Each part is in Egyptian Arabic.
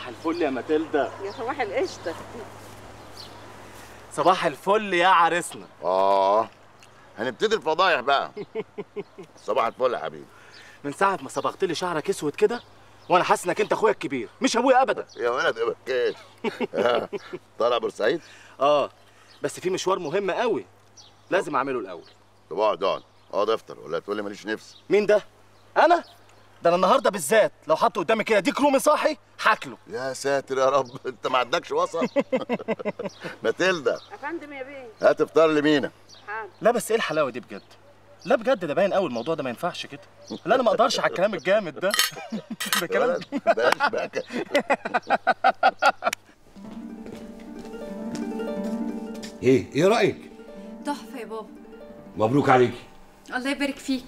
صباح الفل يا ماتيلدا يا صباح القشطه صباح الفل يا عريسنا اه هنبتدي الفضايح بقى صباح الفل يا حبيبي من ساعه ما صبغت لي شعرك اسود كده وانا حاسس انك انت اخويا الكبير مش ابويا ابدا يا ولد ما بكاش طالع بورسعيد اه بس في مشوار مهم قوي لازم اعمله الاول طب اقعد اقعد اقعد افطر ولا تقول لي ماليش نفس مين ده انا ده انا النهارده بالذات لو حطه قدامي كده ديك رومي صاحي هاكله يا ساتر يا رب انت ما عندكش وسط ماتيلدا افندم يا بيه هات افطار لمينا حاضر لا بس ايه الحلاوه دي بجد لا بجد ده باين قوي الموضوع ده ما ينفعش كده لا انا ما اقدرش على الكلام الجامد ده ده كلام بلاش بقى كده. ايه ايه رايك تحفة يا بابا مبروك عليكي الله يبارك فيك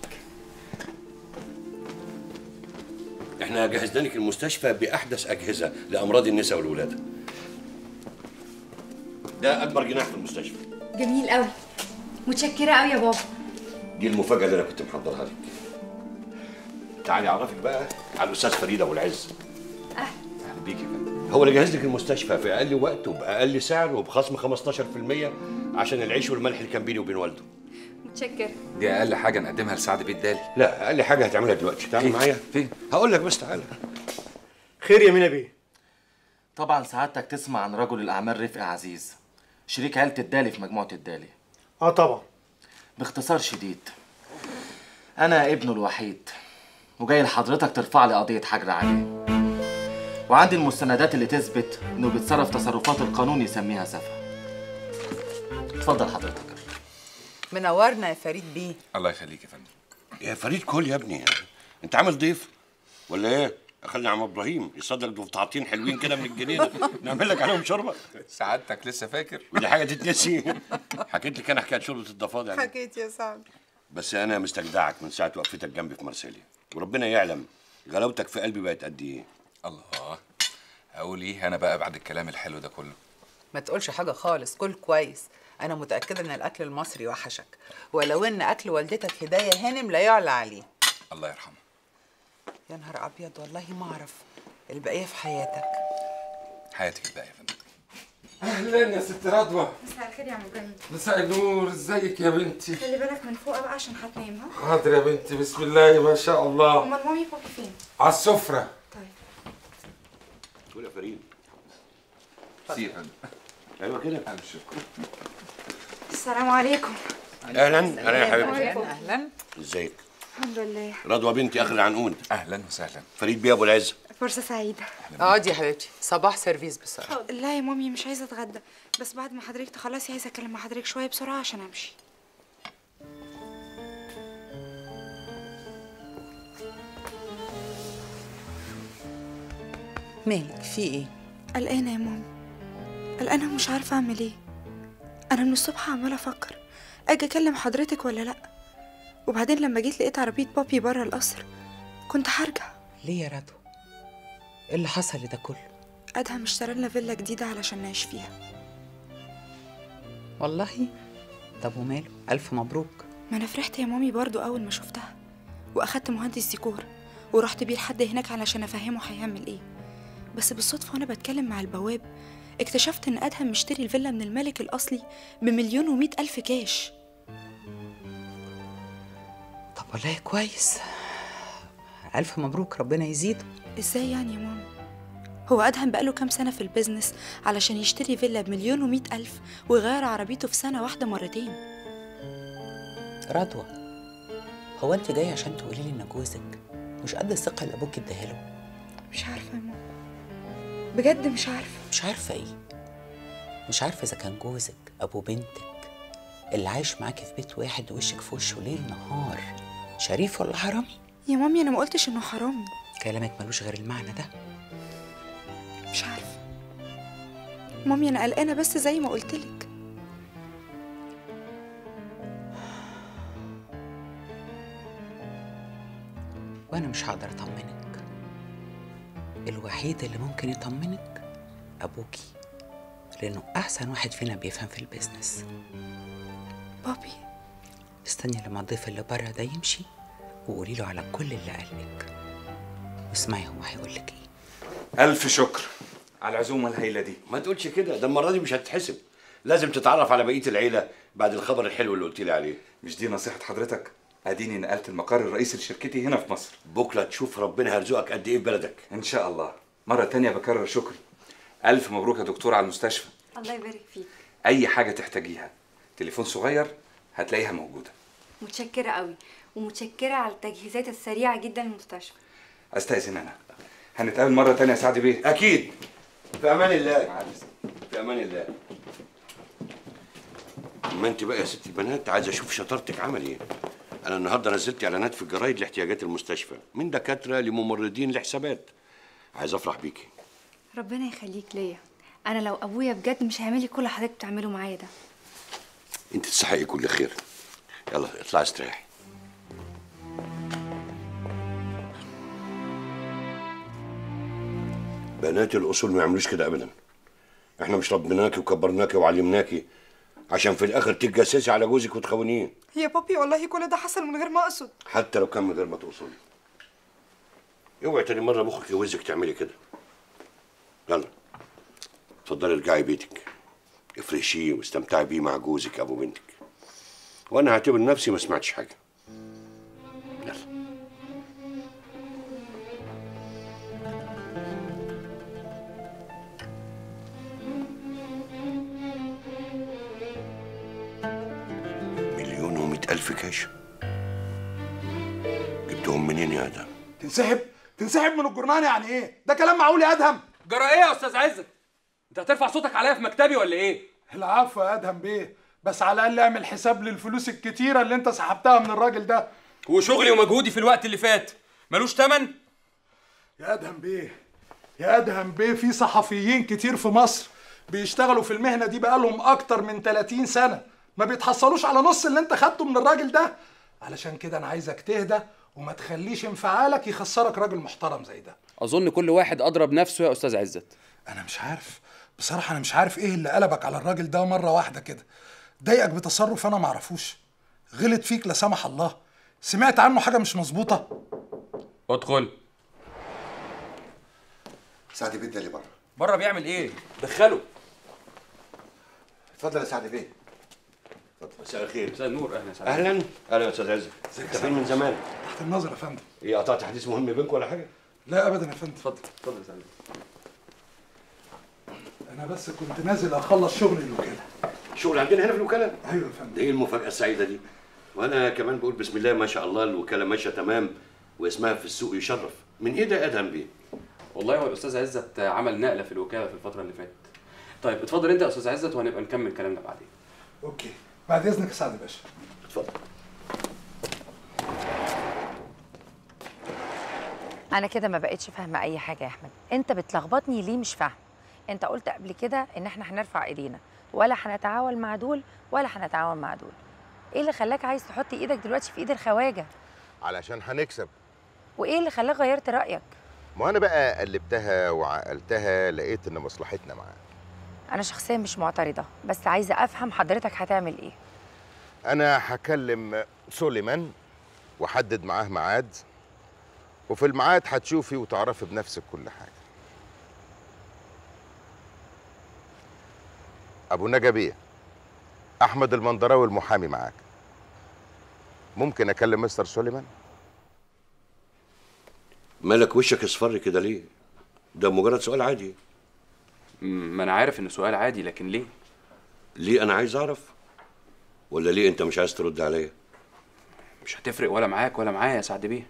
احنا جهزنا لك المستشفى باحدث اجهزه لامراض النساء والولاده ده اكبر جناح في المستشفى جميل قوي متشكرة قوي يا بابا دي المفاجاه اللي انا كنت محضرها لك تعالي اعرفك بقى على الاستاذ فريد ابو العز أهلا. اهلا بيكي يا فندم. هو اللي جهز لك المستشفى في اقل وقت وباقل سعر وبخصم 15% عشان العيش والملح اللي كان بيني وبين والده متشكرة دي اقل حاجه نقدمها لسعد بيه الدالي لا اقل حاجه هتعملها دلوقتي تعالي معايا فين هقول لك بس تعالى خير يا مينا بيه طبعا سعادتك تسمع عن رجل الاعمال رفقي عزيز شريك عيله الدالي في مجموعه الدالي اه طبعا باختصار شديد انا ابنه الوحيد وجاي لحضرتك ترفع لي قضيه حجر عليه وعندي المستندات اللي تثبت انه بيتصرف تصرفات القانون يسميها سفه اتفضل حضرتك منورنا يا فريد بيه الله يخليك يا فندم يا فريد كل يا ابني انت عامل ضيف ولا ايه؟ اخلي عم ابراهيم يصدر ضفدعتين حلوين كده من الجنينه نعمل لك عليهم شوربه سعادتك لسه فاكر ودي حاجه تتنسي حكيت لك انا حكايه شوربه الضفادع دي. حكيت يا سعد بس انا مستجدعك من ساعه وقفتك جنبي في مرسيليا وربنا يعلم غلاوتك في قلبي بقت قد ايه الله اقول ايه انا بقى بعد الكلام الحلو ده كله ما تقولش حاجه خالص كل كويس انا متاكده ان الاكل المصري وحشك ولو ان اكل والدتك هدايه هانم لا يعلى عليه الله يرحمه يا نهار ابيض والله ما اعرف البقيه في حياتك حياتك الباقيه يا فندم اهلا يا ست رضوى مساء الخير يا عم ابراهيم مساء النور ازيك يا بنتي خلي بالك من فوق بقى عشان هتنام ها حاضر يا بنتي بسم الله ما شاء الله امال مامي بابي فين على السفره طيب قول يا فريد سي يا فندم ايوه كده الف شكر السلام عليكم اهلا اهلا يا حبيبتي اهلا اهلا ازيك الحمد لله رضوى بنتي اخر العنقود اهلا وسهلا فريد بيه ابو العز فرصة سعيدة اقعدي يا حبيبتي صباح سيرفيس بسرعه لا يا مامي مش عايزة اتغدى بس بعد ما حضرتك تخلصي عايزة اتكلم مع حضرتك شوية بسرعة عشان امشي مالك في ايه قلقانة يا ماما قلقانة ومش عارفة اعمل ايه انا من الصبح عمالة افكر اجي اكلم حضرتك ولا لا وبعدين لما جيت لقيت عربية بابي بره القصر كنت هرجع ليه يا رضوى ايه اللي حصل ده كله ادهم اشترى لنا فيلا جديدة علشان نعيش فيها والله طب وماله الف مبروك ما انا فرحت يا مامي برضو اول ما شفتها واخدت مهندس ديكور ورحت بيه لحد هناك علشان افهمه هيعمل ايه بس بالصدفه وانا بتكلم مع البواب اكتشفت ان ادهم مشتري الفيلا من الملك الاصلي بمليون ومئة الف كاش طب والله كويس الف مبروك ربنا يزيده ازاي يعني يا ماما هو ادهم بقاله كام سنه في البيزنس علشان يشتري فيلا بمليون ومئة الف ويغير عربيته في سنه واحده مرتين رضوى هو انت جاي عشان تقولي لي ان جوزك مش قد الثقه اللي ابوك اداها مش عارفه يا ماما بجد مش عارفه مش عارفه ايه مش عارفه اذا كان جوزك ابو بنتك اللي عايش معاكي في بيت واحد وشك في وشه ليل نهار شريف ولا حرامي يا مامي انا ما قلتش انه حرامي كلامك ملوش غير المعنى ده مش عارفه مامي انا قلقانه بس زي ما قلت لك وانا مش هقدر اطمنك الوحيد اللي ممكن يطمنك ابوكي لانه احسن واحد فينا بيفهم في البيزنس بابي استني لما الضيف اللي بره ده يمشي وقولي له على كل اللي قالك واسمعي هو هيقول لك ايه الف شكر على العزومه الهايله دي ما تقولش كده ده المره دي مش هتتحسب لازم تتعرف على بقيه العيله بعد الخبر الحلو اللي قلت لي عليه مش دي نصيحه حضرتك اديني نقلت المقر الرئيسي لشركتي هنا في مصر بكره تشوف ربنا هيرزقك قد ايه في بلدك ان شاء الله مره تانية بكرر شكري الف مبروك يا دكتور على المستشفى الله يبارك فيك اي حاجه تحتاجيها تليفون صغير هتلاقيها موجوده متشكرة قوي ومتشكرة على التجهيزات السريعة جدا للمستشفى استاذن انا هنتقابل مره تانية يا سعد بيه اكيد في امان الله في امان الله ما انت بقى يا ست البنات عايز اشوف شطارتك عمل ايه انا النهارده نزلت اعلانات في الجرايد لاحتياجات المستشفى من دكاتره لممرضين لحسابات عايز افرح بيكي ربنا يخليك ليا انا لو ابويا بجد مش هيعمل لي كل اللي حضرتك بتعمله معايا ده انت تستحقي كل خير يلا اطلعي استريحي بنات الاصول ما يعملوش كده ابدا احنا مش ربيناكي وكبرناكي وعلمناكي عشان في الاخر تتجسسي على جوزك وتخونيه يا بابي والله كل ده حصل من غير ما اقصد حتى لو كان من غير ما تقصدي اوعي تاني مره مخك يوزك تعملي كده يلا اتفضلي ارجعي بيتك افرشيه واستمتعي بيه مع جوزك ابو بنتك وانا هعتبر نفسي ما سمعتش حاجه يلا مليون ومئة ألف كاش جبتهم منين يا ادم تنسحب تنسحب من الجرنان يعني ايه ده كلام معقول يا ادهم جرى ايه يا استاذ عزت انت هترفع صوتك عليا في مكتبي ولا ايه العفو يا ادهم بيه بس على الاقل اعمل حساب للفلوس الكتيره اللي انت سحبتها من الراجل ده وشغلي ومجهودي في الوقت اللي فات ملوش تمن يا ادهم بيه يا ادهم بيه في صحفيين كتير في مصر بيشتغلوا في المهنه دي بقالهم اكتر من 30 سنه ما بيتحصلوش على نص اللي انت خدته من الراجل ده علشان كده انا عايزك تهدى وما تخليش انفعالك يخسرك راجل محترم زي ده اظن كل واحد اضرب نفسه يا استاذ عزت انا مش عارف بصراحه انا مش عارف ايه اللي قلبك على الراجل ده مره واحده كده ضايقك بتصرف انا معرفوش غلط فيك لا سمح الله سمعت عنه حاجه مش مظبوطه ادخل سعد بيه ده اللي بره بره بيعمل ايه دخله اتفضل يا سعد بيه مساء الخير مساء النور اهلا وسهلا اهلا اهلا يا استاذ عزت انت فين من زمان تحت النظر يا فندم ايه قطعت حديث مهم بينكم ولا حاجه لا ابدا يا فندم اتفضل اتفضل يا سعد انا بس كنت نازل اخلص شغل الوكاله شغل عندنا هنا في الوكاله ايوه يا فندم ده ايه المفاجاه السعيده دي وانا كمان بقول بسم الله ما شاء الله الوكاله ماشيه تمام واسمها في السوق يشرف من ايه ده يا ادهم بيه والله هو الاستاذ عزت عمل نقله في الوكاله في الفتره اللي فاتت طيب اتفضل انت يا استاذ عزت وهنبقى نكمل كلامنا بعدين اوكي بعد اذنك يا سعد باشا اتفضل انا كده ما بقتش فاهمه اي حاجه يا احمد انت بتلخبطني ليه مش فاهمه انت قلت قبل كده ان احنا هنرفع ايدينا ولا هنتعاون مع دول ولا هنتعاون مع دول ايه اللي خلاك عايز تحط ايدك دلوقتي في ايد الخواجه علشان هنكسب وايه اللي خلاك غيرت رايك ما انا بقى قلبتها وعقلتها لقيت ان مصلحتنا معاه انا شخصيا مش معترضه بس عايزه افهم حضرتك هتعمل ايه انا هكلم سوليمان واحدد معاه ميعاد وفي الميعاد هتشوفي وتعرفي بنفسك كل حاجه ابو نجا احمد المندراوي المحامي معاك ممكن اكلم مستر سوليمان مالك وشك اصفر كده ليه ده مجرد سؤال عادي ما انا عارف انه سؤال عادي لكن ليه ليه انا عايز اعرف ولا ليه انت مش عايز ترد عليا مش هتفرق ولا معاك ولا معايا يا سعد بيه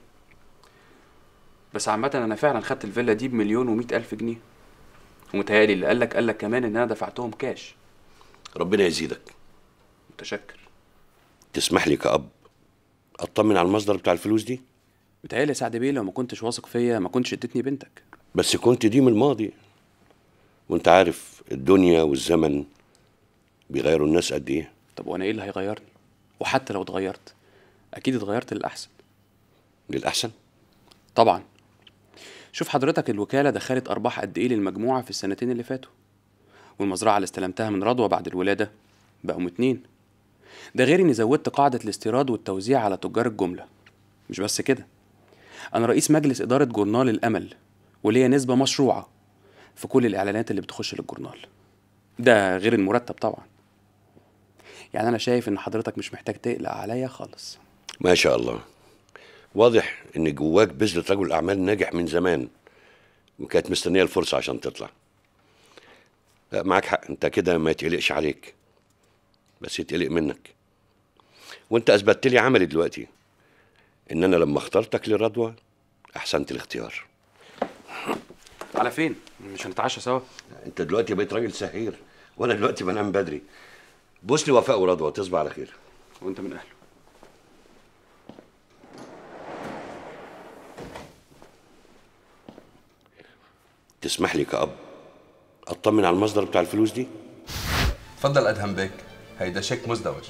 بس عامة أنا فعلا خدت الفيلا دي بمليون ومئة ألف جنيه ومتهيألي اللي قالك قالك كمان إن أنا دفعتهم كاش ربنا يزيدك متشكر تسمح لي كأب اطمن على المصدر بتاع الفلوس دي متهيألي يا سعد بيه لو ما كنتش واثق فيا ما كنتش اديتني بنتك بس كنت دي من الماضي وانت عارف الدنيا والزمن بيغيروا الناس قد ايه طب وأنا إيه اللي هيغيرني وحتى لو اتغيرت أكيد اتغيرت للأحسن للأحسن طبعا شوف حضرتك الوكالة دخلت أرباح قد إيه للمجموعة في السنتين اللي فاتوا والمزرعة اللي استلمتها من رضوى بعد الولادة بقوا اتنين ده غير إني زودت قاعدة الاستيراد والتوزيع على تجار الجملة مش بس كده أنا رئيس مجلس إدارة جورنال الأمل وليا نسبة مشروعة في كل الإعلانات اللي بتخش للجورنال ده غير المرتب طبعا يعني أنا شايف إن حضرتك مش محتاج تقلق عليا خالص ما شاء الله واضح ان جواك بذرة رجل اعمال ناجح من زمان وكانت مستنيه الفرصه عشان تطلع لا معاك حق انت كده ما يتقلقش عليك بس يتقلق منك وانت اثبتت لي عملي دلوقتي ان انا لما اخترتك للرضوى احسنت الاختيار على فين؟ مش هنتعشى سوا؟ انت دلوقتي بقيت راجل سهير وانا دلوقتي بنام بدري بوس لي وفاء ورضوى تصبح على خير وانت من اهله تسمح لي كأب اطمن على المصدر بتاع الفلوس دي اتفضل ادهم بيك هيدا شيك مزدوج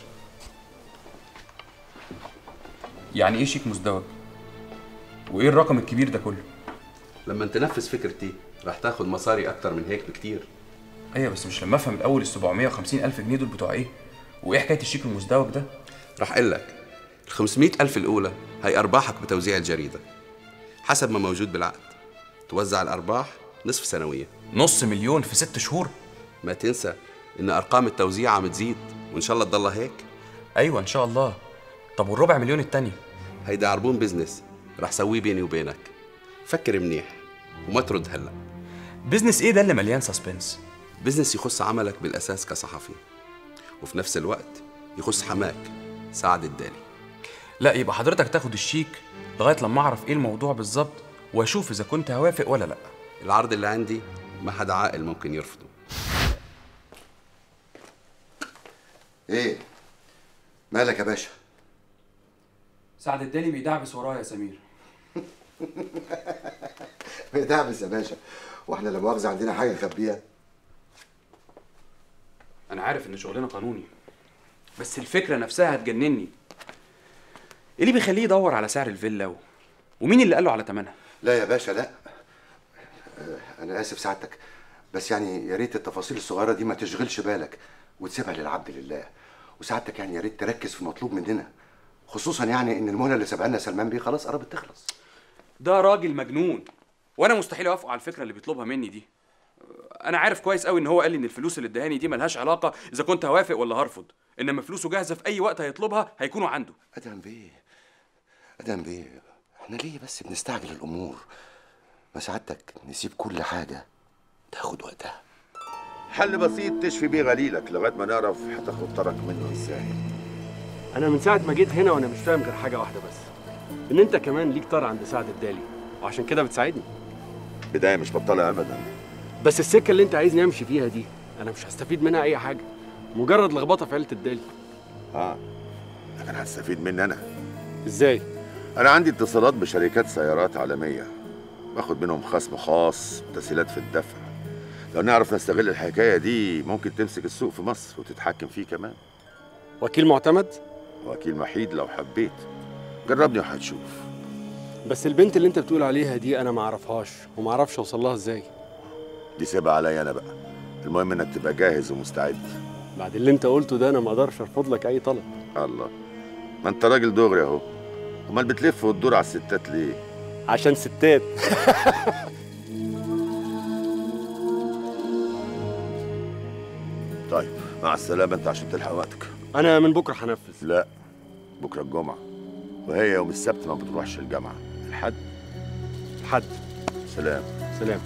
يعني ايه شيك مزدوج؟ وايه الرقم الكبير ده كله؟ لما تنفذ فكرتي رح تاخد مصاري اكتر من هيك بكتير ايوه بس مش لما افهم الاول ال 750 الف جنيه دول بتوع ايه؟ وايه حكايه الشيك المزدوج ده؟ رح اقول لك ال 500 ألف الأولى هي أرباحك بتوزيع الجريدة حسب ما موجود بالعقد توزع الأرباح نصف سنوية نص مليون في ست شهور ما تنسى إن أرقام التوزيع عم تزيد وإن شاء الله تضلها هيك ايوه ان شاء الله طب والربع مليون التاني هيدا عربون بزنس رح سويه بيني وبينك فكر منيح وما ترد هلا بزنس ايه ده اللي مليان سسبنس بزنس يخص عملك بالأساس كصحفي وفي نفس الوقت يخص حماك سعد الدالي لا يبقى حضرتك تاخد الشيك لغايه لما اعرف ايه الموضوع بالظبط واشوف اذا كنت هوافق ولا لا العرض اللي عندي ما حدا عاقل ممكن يرفضه ايه مالك يا باشا سعد الدالي بيدعبس ورايا يا سمير بيدعبس يا باشا واحنا لا مؤاخذه عندنا حاجه نخبيها انا عارف ان شغلنا قانوني بس الفكره نفسها هتجنني ايه اللي بيخليه يدور على سعر الفيلا و... ومين اللي قال له على ثمنها لا يا باشا لا آه، انا اسف سعادتك بس يعني يا ريت التفاصيل الصغيره دي ما تشغلش بالك وتسيبها للعبد لله وسعادتك يعني يا ريت تركز في المطلوب مننا خصوصا يعني ان المهله اللي سبقنا لنا سلمان بيه خلاص قربت تخلص ده راجل مجنون وانا مستحيل اوافقه على الفكره اللي بيطلبها مني دي انا عارف كويس قوي ان هو قال لي ان الفلوس اللي ادهاني دي ملهاش علاقه اذا كنت هوافق ولا هرفض انما فلوسه جاهزه في اي وقت هيطلبها هيكونوا عنده ادم بيه ادم بيه احنا ليه بس بنستعجل الامور ما سعادتك نسيب كل حاجه تاخد وقتها حل بسيط تشفي بيه غليلك لغايه ما نعرف هتاخد طرك منه ازاي انا من ساعه ما جيت هنا وانا مش فاهم غير حاجه واحده بس ان انت كمان ليك طار عند سعد الدالي وعشان كده بتساعدني بدايه مش بطاله ابدا بس السكه اللي انت عايزني امشي فيها دي انا مش هستفيد منها اي حاجه مجرد لخبطه في عيله الدالي اه لكن هتستفيد مني انا ازاي انا عندي اتصالات بشركات سيارات عالميه باخد منهم خصم خاص وتسهيلات في الدفع لو نعرف نستغل الحكايه دي ممكن تمسك السوق في مصر وتتحكم فيه كمان وكيل معتمد وكيل وحيد لو حبيت جربني وهتشوف بس البنت اللي انت بتقول عليها دي انا ما اعرفهاش وما اعرفش اوصل لها ازاي دي سيبها عليا انا بقى المهم انك تبقى جاهز ومستعد بعد اللي انت قلته ده انا ما اقدرش ارفض لك اي طلب الله ما انت راجل دغري اهو امال بتلف وتدور على الستات ليه عشان ستات طيب مع السلامه انت عشان تلحق وقتك انا من بكره هنفذ لا بكره الجمعه وهي يوم السبت ما بتروحش الجامعه الحد الحد سلام سلام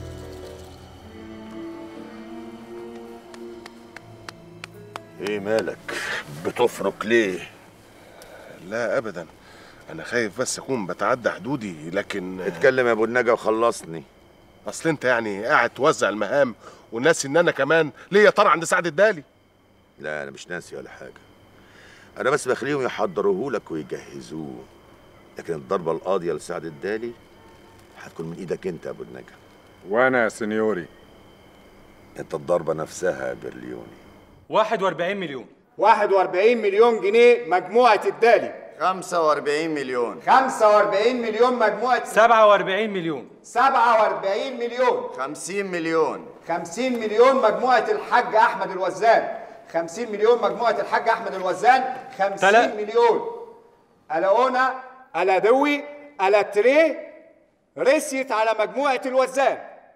ايه مالك بتفرك ليه لا ابدا انا خايف بس اكون بتعدى حدودي لكن اتكلم يا ابو النجا وخلصني اصل انت يعني قاعد توزع المهام والناس ان انا كمان ليا طار عند سعد الدالي لا انا مش ناسي ولا حاجه انا بس بخليهم يحضروه لك ويجهزوه لكن الضربه القاضيه لسعد الدالي هتكون من ايدك انت يا ابو النجا وانا يا سنيوري انت الضربه نفسها يا برليوني 41 مليون 41 مليون جنيه مجموعة الدالي 45 مليون 45 مليون مجموعة 47 مليون 47 مليون 50 مليون 50 مليون مجموعة الحاج أحمد الوزان 50 مليون مجموعة الحاج أحمد الوزان 50 تلا- مليون ألا أونا ألا دوي ألا تري رسيت على مجموعة الوزان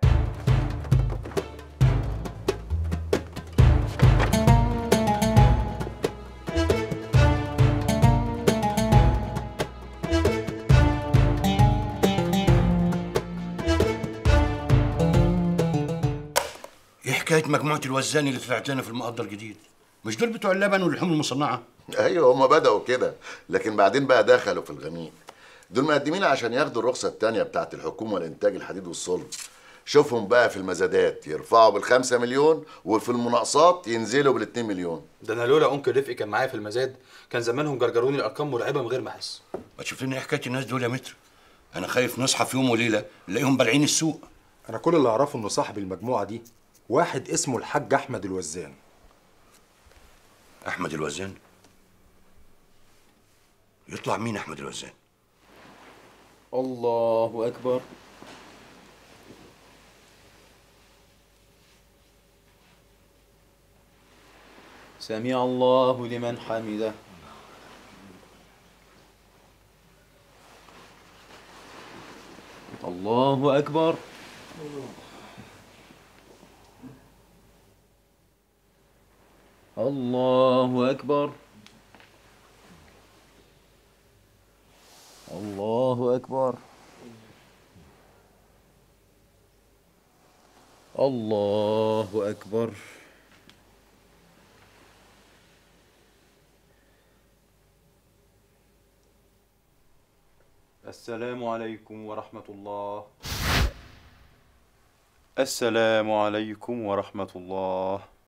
ايه حكايه مجموعه الوزان اللي طلعت لنا في المقدر الجديد مش دول بتوع اللبن واللحوم المصنعه ايوه هما بدأوا كده لكن بعدين بقى دخلوا في الغميق دول مقدمين عشان ياخدوا الرخصة التانية بتاعت الحكومة لإنتاج الحديد والصلب شوفهم بقى في المزادات يرفعوا بالخمسة مليون وفي المناقصات ينزلوا بالاتنين مليون ده انا لولا انكل رفقي كان معايا في المزاد كان زمانهم جرجروني الارقام مرعبه من غير ما احس ما تشوف لنا ايه حكايه الناس دول يا متر انا خايف نصحى في يوم وليله نلاقيهم بالعين السوق انا كل اللي اعرفه انه صاحب المجموعه دي واحد اسمه الحاج احمد الوزان احمد الوزان يطلع مين احمد الوزان الله اكبر سمع الله لمن حمده الله اكبر الله اكبر الله اكبر الله اكبر السلام عليكم ورحمة الله السلام عليكم ورحمة الله